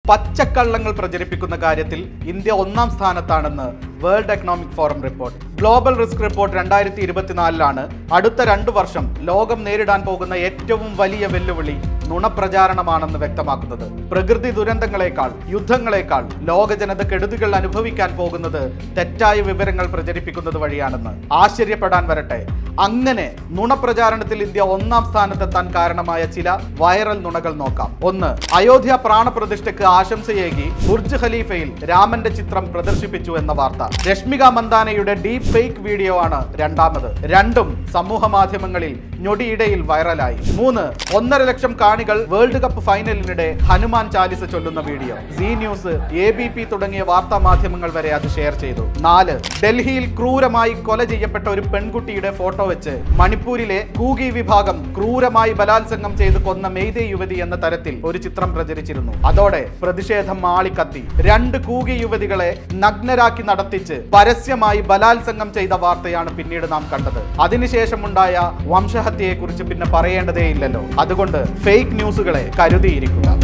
പച്ചക്കള്ളങ്ങൾ പ്രചരിപ്പിക്കുന്ന കാര്യത്തിൽ ഇന്ത്യ ഒന്നാം സ്ഥാനത്താണെന്ന് world economic forum report global risk report രണ്ടായിരത്തി ഇരുപത്തിനാലിലാണ് അടുത്ത രണ്ടു വർഷം ലോകം നേരിടാൻ പോകുന്ന ഏറ്റവും വലിയ വെല്ലുവിളി നുണപ്രചാരണമാണെന്ന് വ്യക്തമാക്കുന്നത് പ്രകൃതി ദുരന്തങ്ങളെക്കാൾ യുദ്ധങ്ങളെക്കാൾ ലോക ജനത കെടുതികൾ അനുഭവിക്കാൻ പോകുന്നത് തെറ്റായ വിവരങ്ങൾ പ്രചരിപ്പിക്കുന്നത് വഴിയാണെന്ന് ആശ്ചര്യപ്പെടാൻ വരട്ടെ അങ്ങനെ നുണപ്രചാരണത്തിൽ ഇന്ത്യ ഒന്നാം സ്ഥാനത്തെത്താൻ കാരണമായ ചില വൈറൽ നുണകൾ നോക്കാം ഒന്ന് അയോധ്യ പ്രാണപ്രതിഷ്ഠയ്ക്ക് ആശംസയേകി ബുർജ് ഖലീഫയിൽ രാമന്റെ ചിത്രം പ്രദർശിപ്പിച്ചു എന്ന വാർത്ത രശ്മിക മന്ദാനയുടെ ഡീപ് ഫേക്ക് വീഡിയോ ആണ് രണ്ടാമത് രണ്ടും സമൂഹ മാധ്യമങ്ങളിൽ ഞൊടിയിടയിൽ വൈറലായി മൂന്ന് ഒന്നര ലക്ഷം കാണികൾ വേൾഡ് കപ്പ് ഫൈനലിനിടെ ഹനുമാൻ ചാലിസ ചൊല്ലുന്ന video C news A B P തുടങ്ങിയ വാർത്താ മാധ്യമങ്ങൾ വരെ അത് ഷെയർ ചെയ്തു നാല് ഡൽഹിയിൽ ക്രൂരമായി കൊല ചെയ്യപ്പെട്ട ഒരു പെൺകുട്ടിയുടെ ഫോട്ടോ വെച്ച് മണിപ്പൂരിലെ കൂഗി വിഭാഗം ക്രൂരമായി ബലാത്സംഗം ചെയ്ത് കൊന്ന മെയ്തേ യുവതി എന്ന തരത്തിൽ ഒരു ചിത്രം പ്രചരിച്ചിരുന്നു അതോടെ പ്രതിഷേധം മാളിക്കത്തി രണ്ട് കൂഗി യുവതികളെ നഗ്നരാക്കി നടത്തിച്ച് പരസ്യമായി ബലാത്സംഗം ചെയ്ത വാർത്തയാണ് പിന്നീട് നാം കണ്ടത് അതിനുശേഷമുണ്ടായ വംശഹത്യയെക്കുറിച്ച് പിന്നെ പറയേണ്ടതേ ഇല്ലല്ലോ അതുകൊണ്ട് ഫേക്ക് ന്യൂസുകളെ കരുതിയിരിക്കുക